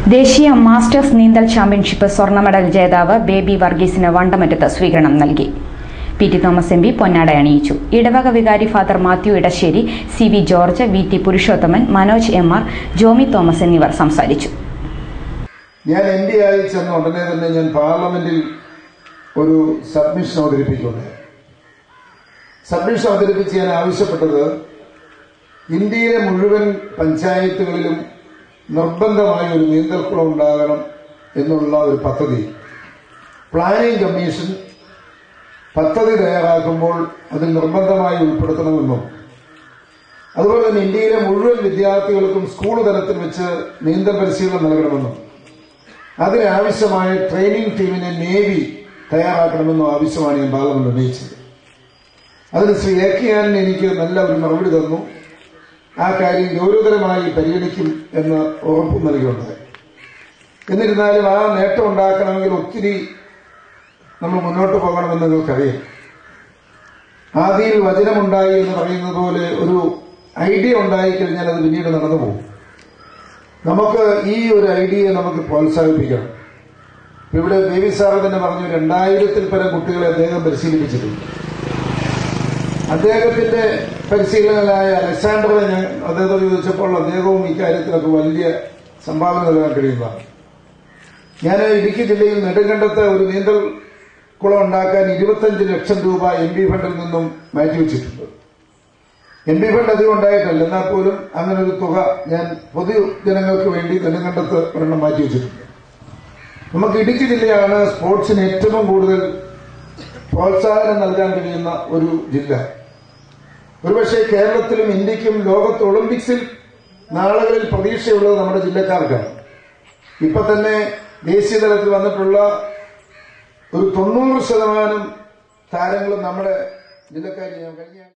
ദേശീയ മാസ്റ്റേഴ്സ് നീന്തൽ ചാമ്പ്യൻഷിപ്പ് സ്വർണ്ണ മെഡൽ ജേതാവ് ബേബി വർഗീസിന് വണ്ടമറ്റത്ത് സ്വീകരണം നൽകി P T Thomas M P പൊന്നാട അണിയിച്ചു ഇടവക വികാരി father Mathew Edassery C V George V T Purushothaman Manoj M R Jomy Thomas എന്നിവർ സംസാരിച്ചു ഞാൻ എം പി ആയി ചെന്ന ഉടനെ തന്നെ ഞാൻ പാർലമെന്റിൽ ഒരു സബ്മിഷൻ അവതരിപ്പിക്കുകയുണ്ടായി സബ്മിഷൻ അവതരിപ്പിച്ച് ഞാൻ ആവശ്യപ്പെട്ടത് ഇന്ത്യയിലെ മുഴുവൻ പഞ്ചായത്തുകളിലും നിർബന്ധമായി ഒരു നീന്തൽക്കുളം ഉണ്ടാകണം എന്നുള്ള ഒരു പദ്ധതി പ്ലാനിംഗ് കമ്മീഷൻ പദ്ധതി തയ്യാറാക്കുമ്പോൾ അതിൽ നിർബന്ധമായി ഉൾപ്പെടുത്തണമെന്നും അതുപോലെ തന്നെ ഇന്ത്യയിലെ മുഴുവൻ വിദ്യാർത്ഥികൾക്കും സ്കൂൾ തലത്തിൽ വെച്ച് നീന്തൽ പരിശീലനം നൽകണമെന്നും അതിനാവശ്യമായ ട്രെയിനിങ് ടീമിനെ നേവി തയ്യാറാക്കണമെന്നും ആവശ്യമാണ് ഞാൻ പാർലമെന്റ് ഉന്നയിച്ചത് അതിന് ശ്രീ എ കെ ആനൻ എനിക്ക് നല്ല ഒരു മറുപടി തന്നു ആ കാര്യം ഗൗരവതരമായി പരിഗണിക്കും എന്ന് ഉറപ്പ് നൽകിയുണ്ടായി എന്നിരുന്നാലും ആ നേട്ടം ഉണ്ടാക്കണമെങ്കിൽ ഒത്തിരി നമ്മൾ മുന്നോട്ട് പോകണമെന്ന് നിങ്ങൾക്കറിയാം ആദിയിൽ വചനമുണ്ടായി എന്ന് പറയുന്നത് പോലെ ഒരു ഐഡിയ ഉണ്ടായി കഴിഞ്ഞാൽ അത് പിന്നീട് നടന്നു പോകും നമുക്ക് ഈ ഒരു ഐഡിയയെ നമുക്ക് പ്രോത്സാഹിപ്പിക്കണം ഇപ്പൊ ഇവിടെ ബേബി സാറ് തന്നെ പറഞ്ഞു രണ്ടായിരത്തിൽ പരം കുട്ടികളെ അദ്ദേഹം പരിശീലിപ്പിച്ചിട്ടുണ്ട് അദ്ദേഹത്തിന്റെ പരിശീലകനായ അലക്സാണ്ടറെ ഞാൻ അദ്ദേഹത്തോട് ചോദിച്ചപ്പോൾ അദ്ദേഹവും ഇക്കാര്യത്തിലൊക്കെ വലിയ സംഭാവന നൽകാൻ കഴിയുന്നതാണ് ഞാൻ ഇടുക്കി ജില്ലയിൽ നെടുങ്കണ്ടത്ത് ഒരു നീന്തൽ കുളം ഉണ്ടാക്കാൻ ഇരുപത്തഞ്ച് ലക്ഷം രൂപ എം പി ഫണ്ടിൽ നിന്നും മാറ്റിവെച്ചിട്ടുണ്ട് എം പി ഫണ്ട് അധികം ഉണ്ടായിട്ടല്ല എന്നാൽ പോലും അങ്ങനെ ഒരു തുക ഞാൻ പൊതുജനങ്ങൾക്ക് വേണ്ടി നെടുങ്കണ്ടത്ത് ഒരെണ്ണം മാറ്റിവെച്ചിട്ടുണ്ട് നമുക്ക് ഇടുക്കി ജില്ലയാണ് സ്പോർട്സിന് ഏറ്റവും കൂടുതൽ പ്രോത്സാഹനം നൽകാൻ കഴിയുന്ന ഒരു ജില്ല ഒരുപക്ഷെ കേരളത്തിലും ഇന്ത്യക്കും ലോകത്ത് ഒളിമ്പിക്സിൽ നാളുകളിൽ പ്രതീക്ഷയുള്ളത് നമ്മുടെ ജില്ലക്കാർക്കാണ് ഇപ്പൊ തന്നെ ദേശീയ തലത്തിൽ വന്നിട്ടുള്ള ഒരു തൊണ്ണൂറ് ശതമാനം താരങ്ങളും നമ്മുടെ ജില്ലക്കാരി ഞാൻ കഴിഞ്ഞ